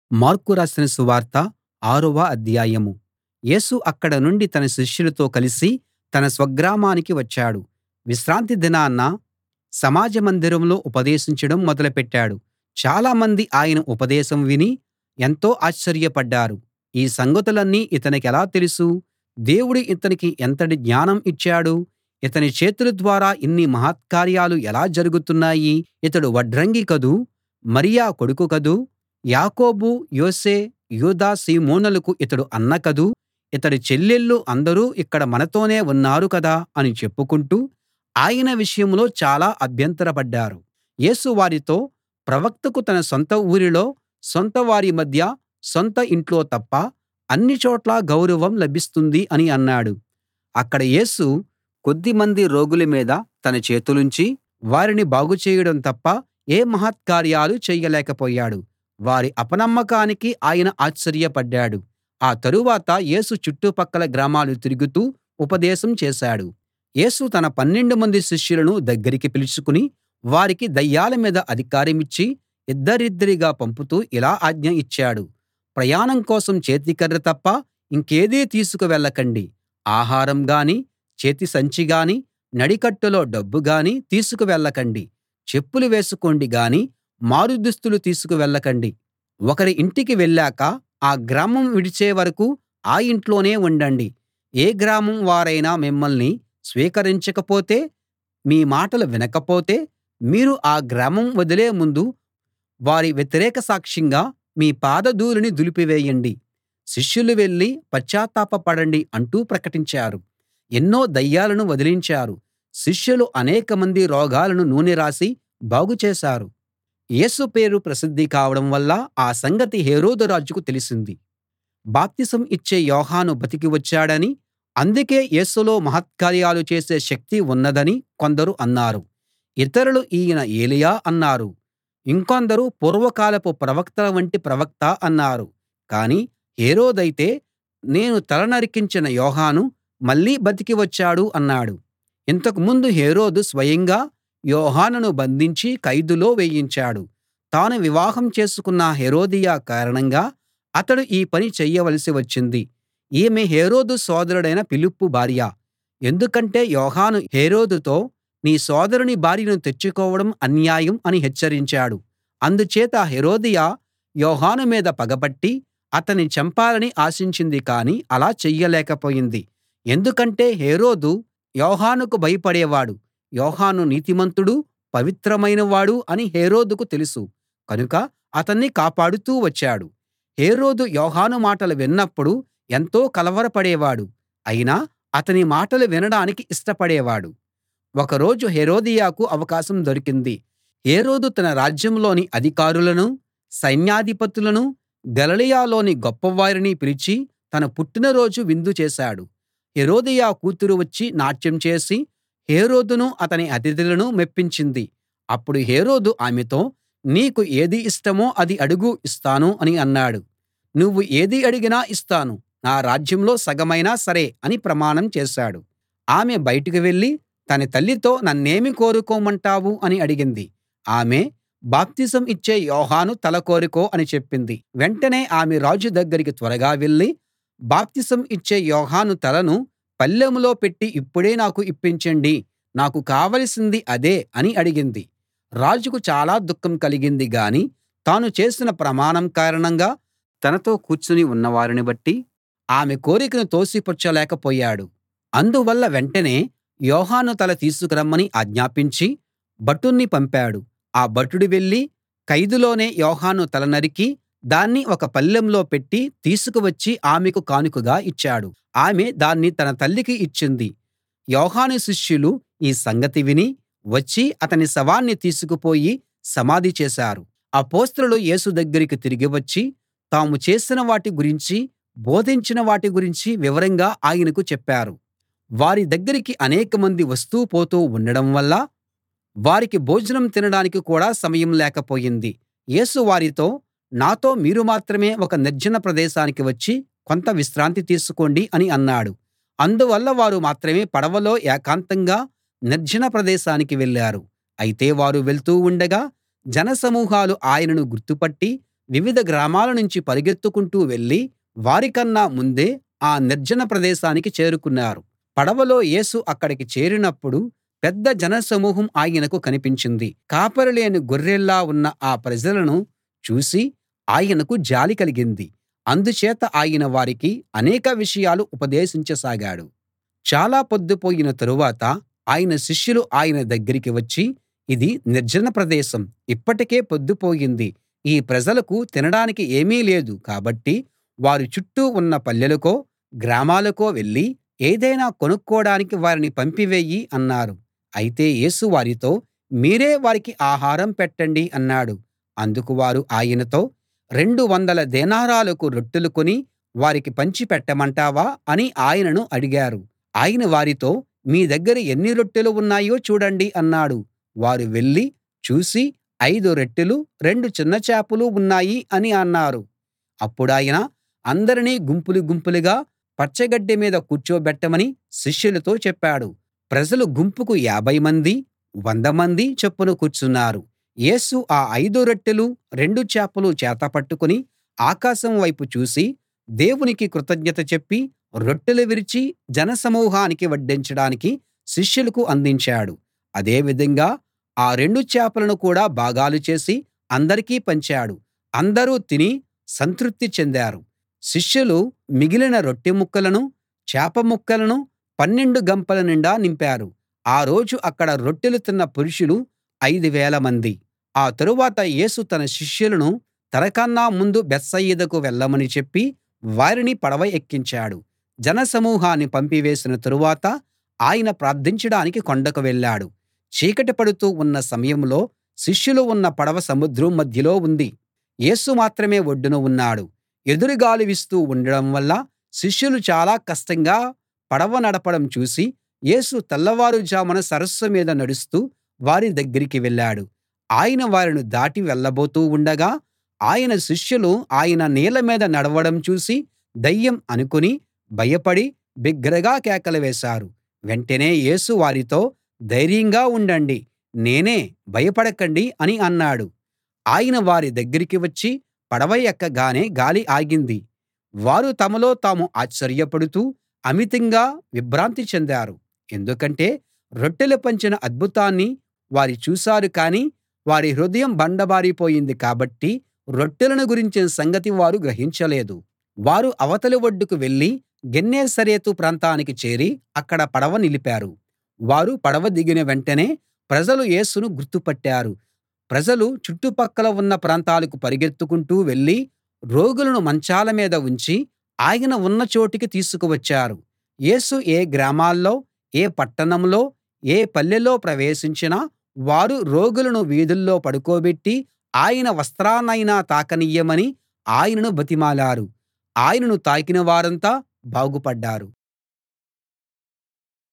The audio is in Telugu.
మార్కు రాసిన సువార్త ఆరవ అధ్యాయం యేసు అక్కడ నుండి తన శిష్యులతో కలిసి తన స్వగ్రామానికి వచ్చాడు విశ్రాంతి దినాన సమాజ మందిరంలో ఉపదేశించడం మొదలుపెట్టాడు చాలామంది ఆయన ఉపదేశం విని ఎంతో ఆశ్చర్యపడ్డారు ఈ సంగతులన్నీ ఇతనికెలా తెలుసు దేవుడు ఇతనికి ఎంతటి జ్ఞానం ఇచ్చాడు ఇతని చేతుల ద్వారా ఇన్ని మహత్కార్యాలు ఎలా జరుగుతున్నాయి ఇతడు వడ్రంగి కదూ మరియ కొడుకు కదూ యాకోబు యోసే యూదా సీమోనులకు ఇతడు అన్న కదూ ఇతడి చెల్లెళ్ళు అందరూ ఇక్కడ మనతోనే ఉన్నారు కదా అని చెప్పుకుంటూ ఆయన విషయంలో చాలా అభ్యంతరపడ్డారు యేసు వారితో ప్రవక్తకు తన సొంత ఊరిలో సొంత వారి మధ్య సొంత ఇంట్లో తప్ప అన్ని చోట్లా గౌరవం లభిస్తుంది అని అన్నాడు అక్కడ యేసు కొద్దిమంది రోగుల మీద తన చేతులుంచి వారిని బాగుచేయడం తప్ప ఏ మహత్కార్యాలు చేయలేకపోయాడు వారి అపనమ్మకానికి ఆయన ఆశ్చర్యపడ్డాడు ఆ తరువాత యేసు చుట్టుపక్కల గ్రామాలు తిరుగుతూ ఉపదేశం చేశాడు యేసు తన పన్నెండు మంది శిష్యులను దగ్గరికి పిలుచుకుని వారికి దయ్యాల మీద అధికారమిచ్చి ఇద్దరిద్దరిగా పంపుతూ ఇలా ఆజ్ఞ ఇచ్చాడు ప్రయాణం కోసం చేతికర్ర తప్ప ఇంకేదీ తీసుకు వెళ్ళకండి ఆహారం గానీ చేతి సంచి గానీ నడికట్టులో డబ్బు గానీ తీసుకు వెళ్ళకండి చెప్పులు వేసుకోండి గానీ మారుదుస్తులు తీసుకు వెళ్ళకండి ఒకరి ఇంటికి వెళ్ళాక ఆ గ్రామం విడిచే వరకూ ఆ ఇంట్లోనే ఉండండి ఏ గ్రామం వారైనా మిమ్మల్ని స్వీకరించకపోతే మీ మాటలు వినకపోతే మీరు ఆ గ్రామం వదిలే ముందు వారి వ్యతిరేక సాక్ష్యంగా మీ పాదధూళిని దులిపివేయండి శిష్యులు వెళ్ళి పశ్చాత్తాప పడండి అంటూ ప్రకటించారు ఎన్నో దయ్యాలను వదిలించారు శిష్యులు అనేకమంది రోగాలను నూనె రాసి బాగు చేశారు యేసు పేరు ప్రసిద్ధి కావడం వల్ల ఆ సంగతి హేరోదు రాజుకు తెలిసింది బాప్తిసం ఇచ్చే యోహాను బతికి వచ్చాడని అందుకే యేసులో మహత్కార్యాలు చేసే శక్తి ఉన్నదని కొందరు అన్నారు ఇతరులు ఈయన ఏలీయా అన్నారు ఇంకొందరు పూర్వకాలపు ప్రవక్తల వంటి ప్రవక్త అన్నారు కానీ హేరోదైతే నేను తల నరికించిన యోహాను మళ్ళీ బతికి వచ్చాడు అన్నాడు ఇంతకు ముందు హేరోదు స్వయంగా యోహానును బంధించి ఖైదులో వేయించాడు తాను వివాహం చేసుకున్న హేరోదియ కారణంగా అతడు ఈ పని చెయ్యవలసి వచ్చింది ఈమె హేరోదు సోదరుడైన ఫిలిప్పు భార్య ఎందుకంటే యోహాను హేరోదుతో నీ సోదరుని భార్యను తెచ్చుకోవడం అన్యాయం అని హెచ్చరించాడు అందుచేత హేరోదియ యోహాను మీద పగపట్టి అతన్ని చంపాలని ఆశించింది కానీ అలా చెయ్యలేకపోయింది ఎందుకంటే హేరోదు యోహానుకు భయపడేవాడు యోహాను నీతిమంతుడు పవిత్రమైనవాడు అని హేరోదుకు తెలుసు కనుక అతన్ని కాపాడుతూ వచ్చాడు హేరోదు యోహాను మాటలు విన్నప్పుడు ఎంతో కలవరపడేవాడు అయినా అతని మాటలు వినడానికి ఇష్టపడేవాడు ఒక రోజు హేరోదియకు అవకాశం దొరికింది హేరోదు తన రాజ్యంలోని అధికారులను సైన్యాధిపతులను గలిలయలోని గొప్పవారిని పిలిచి తన పుట్టినరోజు విందు చేశాడు హేరోదియ కూతురు వచ్చి నాట్యం చేసి హేరోదును అతని అతిథులను మెప్పించింది అప్పుడు హేరోదు ఆమెతో నీకు ఏది ఇష్టమో అది అడుగు ఇస్తాను అని అన్నాడు నువ్వు ఏది అడిగినా ఇస్తాను నా రాజ్యంలో సగమైనా సరే అని ప్రమాణం చేశాడు ఆమె బయటికి వెళ్ళి తన తల్లితో నన్నేమి కోరుకోమంటావు అని అడిగింది ఆమె బాప్తిసం ఇచ్చే యోహాను తల కోరుకో అని చెప్పింది వెంటనే ఆమె రాజు దగ్గరికి త్వరగా వెళ్ళి బాప్తిసం ఇచ్చే యోహాను తలను పళ్ళెంలో పెట్టి ఇప్పుడే నాకు ఇప్పించండి నాకు కావలసింది అదే అని అడిగింది రాజుకు చాలా దుఃఖం కలిగింది గాని తాను చేసిన ప్రమాణం కారణంగా తనతో కూర్చుని ఉన్నవారిని బట్టి ఆమె కోరికను తోసిపుచ్చలేకపోయాడు అందువల్ల వెంటనే యోహాను తల తీసుకురమ్మని ఆజ్ఞాపించి భటుణ్ణి పంపాడు ఆ భటుడు వెళ్ళి ఖైదులోనే యోహాను తల నరికి దాన్ని ఒక పళ్ళెంలో పెట్టి తీసుకువచ్చి ఆమెకు కానుకగా ఇచ్చాడు ఆమె దాన్ని తన తల్లికి ఇచ్చింది యోహాను శిష్యులు ఈ సంగతి విని వచ్చి అతని శవాన్ని తీసుకుపోయి సమాధి చేశారు అపొస్తలులు యేసు దగ్గరికి తిరిగి వచ్చి తాము చేసిన వాటి గురించి బోధించిన వాటి గురించి వివరంగా ఆయనకు చెప్పారు వారి దగ్గరికి అనేకమంది వస్తూ పోతూ ఉండడం వల్ల వారికి భోజనం తినడానికి కూడా సమయం లేకపోయింది యేసు వారితో నాతో మీరు మాత్రమే ఒక నిర్జన ప్రదేశానికి వచ్చి కొంత విశ్రాంతి తీసుకోండి అని అన్నాడు అందువల్ల వారు మాత్రమే పడవలో ఏకాంతంగా నిర్జన ప్రదేశానికి వెళ్ళారు అయితే వారు వెళ్తూ ఉండగా జనసమూహాలు ఆయనను గుర్తుపట్టి వివిధ గ్రామాల నుంచి పరుగెత్తుకుంటూ వెళ్ళి వారికన్నా ముందే ఆ నిర్జన ప్రదేశానికి చేరుకున్నారు పడవలో యేసు అక్కడికి చేరినప్పుడు పెద్ద జనసమూహం ఆయనకు కనిపించింది కాపరి లేని గొర్రెల్లా ఉన్న ఆ ప్రజలను చూసి ఆయనకు జాలి కలిగింది అందుచేత ఆయన వారికి అనేక విషయాలు ఉపదేశించసాగాడు చాలా పొద్దుపోయిన తరువాత ఆయన శిష్యులు ఆయన దగ్గరికి వచ్చి ఇది నిర్జన ప్రదేశం ఇప్పటికే పొద్దుపోయింది ఈ ప్రజలకు తినడానికి ఏమీ లేదు కాబట్టి వారు చుట్టూ ఉన్న పల్లెలకో గ్రామాలకో వెళ్ళి ఏదైనా కొనుక్కోడానికి వారిని పంపివెయ్యి అన్నారు అయితే యేసు వారితో మీరే వారికి ఆహారం పెట్టండి అన్నాడు అందుకు వారు ఆయనతో రెండు వందల దేనారాలకు రొట్టెలు కొని వారికి పంచి పెట్టమంటావా అని ఆయనను అడిగారు ఆయన వారితో మీ దగ్గర ఎన్ని రొట్టెలు ఉన్నాయో చూడండి అన్నాడు వారు వెళ్ళి చూసి ఐదు రొట్టెలు రెండు చిన్న చేపలు ఉన్నాయి అని అన్నారు అప్పుడాయన అందరినీ గుంపులు గుంపులుగా పచ్చగడ్డి మీద కూర్చోబెట్టమని శిష్యులతో చెప్పాడు ప్రజలు గుంపుకు యాభై మంది వంద మంది చొప్పున కూర్చున్నారు యేసు ఆ ఐదు రొట్టెలు రెండు చేపలు చేత పట్టుకుని ఆకాశం వైపు చూసి దేవునికి కృతజ్ఞత చెప్పి రొట్టెలు విరిచి జనసమూహానికి వడ్డించడానికి శిష్యులకు అందించాడు అదే విధంగా ఆ రెండు చేపలను కూడా భాగాలు చేసి అందరికీ పంచాడు అందరూ తిని సంతృప్తి చెందారు శిష్యులు మిగిలిన రొట్టె ముక్కలను చేప ముక్కలను పన్నెండు గంపల నిండా నింపారు ఆ రోజు అక్కడ రొట్టెలు తిన్న పురుషులు ఐదు వేలమంది ఆ తరువాత యేసు తన శిష్యులను తనకన్నా ముందు బేత్సయిదాకు వెళ్ళమని చెప్పి వారిని పడవ ఎక్కించాడు జనసమూహాన్ని పంపివేసిన తరువాత ఆయన ప్రార్థించడానికి కొండకు వెళ్ళాడు చీకటి పడుతూ ఉన్న సమయంలో శిష్యులు ఉన్న పడవ సముద్రం మధ్యలో ఉంది యేసు మాత్రమే ఒడ్డున ఉన్నాడు ఎదురు గాలి వీస్తూ ఉండడం వల్ల శిష్యులు చాలా కష్టంగా పడవ నడపడం చూసి యేసు తెల్లవారుజామున సరస్సు మీద నడుస్తూ వారి దగ్గరికి వెళ్ళాడు ఆయన వారిని దాటి వెళ్ళబోతూ ఉండగా ఆయన శిష్యులు ఆయన నీళ్ళ మీద నడవడం చూసి దయ్యం అనుకుని భయపడి బిగ్గరగా కేకలు వేశారు వెంటనే యేసు వారితో ధైర్యంగా ఉండండి నేనే భయపడకండి అని అన్నాడు ఆయన వారి దగ్గరికి వచ్చి పడవ ఎక్కగానే గాలి ఆగింది వారు తమలో తాము ఆశ్చర్యపడుతూ అమితంగా విభ్రాంతి చెందారు ఎందుకంటే రొట్టెలు పంచిన అద్భుతాన్ని వారు చూశారు కానీ వారి హృదయం బండబారిపోయింది కాబట్టి రొట్టెలను గురించిన సంగతి వారు గ్రహించలేదు వారు అవతలి ఒడ్డుకు వెళ్ళి గెన్నేసరెతు ప్రాంతానికి చేరి అక్కడ పడవ నిలిపారు వారు పడవ దిగిన వెంటనే ప్రజలు యేసును గుర్తుపట్టారు ప్రజలు చుట్టుపక్కల ఉన్న ప్రాంతాలకు పరుగెత్తుకుంటూ వెళ్ళి రోగులను మంచాల మీద ఉంచి ఆయన ఉన్న చోటికి తీసుకువచ్చారు యేసు ఏ గ్రామాల్లో ఏ పట్టణంలో ఏ పల్లెలో ప్రవేశించినా వారు రోగులను వీధుల్లో పడుకోబెట్టి ఆయన వస్త్రాన్నైనా తాకనియ్యమని ఆయనను బతిమాలారు ఆయనను తాకిన వారంతా బాగుపడ్డారు